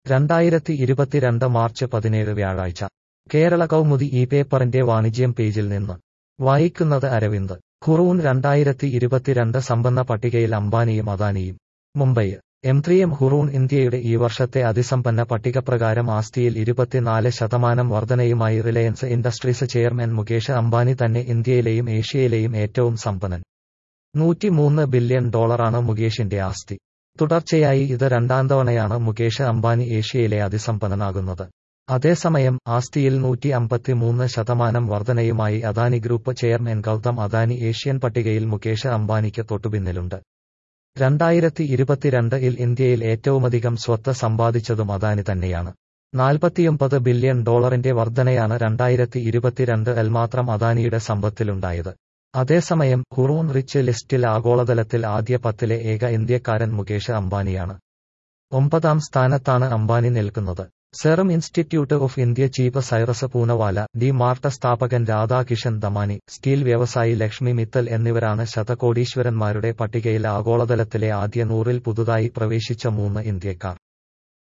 രണ്ടായിരത്തി ഇരുപത്തിരണ്ട് മാർച്ച് പതിനേഴ് വ്യാഴാഴ്ച കേരള കൗമുദി ഈ പേപ്പറിന്റെ വാണിജ്യം പേജിൽ നിന്ന് വായിക്കുന്നത് അരവിന്ദ് ഖുറൂൺ രണ്ടായിരത്തി ഇരുപത്തിരണ്ട് സമ്പന്ന പട്ടികയിൽ അംബാനിയും അദാനിയും Mumbai M three M Hurun ഇന്ത്യയുടെ ഈ വർഷത്തെ അതിസമ്പന്ന പട്ടികപ്രകാരം ആസ്തിയിൽ ഇരുപത്തിനാല് ശതമാനം വർധനയുമായി Reliance Industries chairman Mukesh Ambani തന്നെ ഇന്ത്യയിലെയും ഏഷ്യയിലെയും ഏറ്റവും സമ്പന്നൻ നൂറ്റിമൂന്ന് ബില്യൺ ഡോളറാണ് മുകേഷിന്റെ ആസ്തി തുടർച്ചയായി ഇത് രണ്ടാം തവണയാണ് മുകേഷ് അംബാനി ഏഷ്യയിലെ അതിസമ്പന്നനാകുന്നത് അതേസമയം ആസ്തിയിൽ നൂറ്റി അമ്പത്തിമൂന്ന് ശതമാനം വർധനയുമായി Adani group chairman Gautam Adani Asian പട്ടികയിൽ മുകേഷ് അംബാനിക്ക് തൊട്ടുപിന്നിലുണ്ട് രണ്ടായിരത്തി ഇരുപത്തിരണ്ട് ഇൽ ഇന്ത്യയിൽ ഏറ്റവുമധികം സ്വത്ത് സമ്പാദിച്ചതും അദാനി തന്നെയാണ് നാൽപ്പത്തിയൊമ്പത് ബില്യൺ ഡോളറിന്റെ വർധനയാണ് രണ്ടായിരത്തി ഇരുപത്തിരണ്ട് എൽ മാത്രം അദാനിയുടെ സമ്പത്തിലുണ്ടായത് അതേസമയം ഹുറൂൺ റിച്ച് ലിസ്റ്റിൽ ആഗോളതലത്തിൽ ആദ്യ പത്തിലെ ഏക ഇന്ത്യക്കാരൻ മുകേഷ് അംബാനിയാണ് ഒമ്പതാം സ്ഥാനത്താണ് അംബാനി നിൽക്കുന്നത് Serum Institute of India chief Cyrus Poonawalla D Mart സ്ഥാപകൻ രാധാകിഷൻ ദമാനി സ്റ്റീൽ വ്യവസായി ലക്ഷ്മി മിത്തൽ എന്നിവരാണ് ശതകോടീശ്വരന്മാരുടെ പട്ടികയിൽ ആഗോളതലത്തിലെ ആദ്യ നൂറിൽ പുതുതായി പ്രവേശിച്ച മൂന്ന് ഇന്ത്യക്കാർ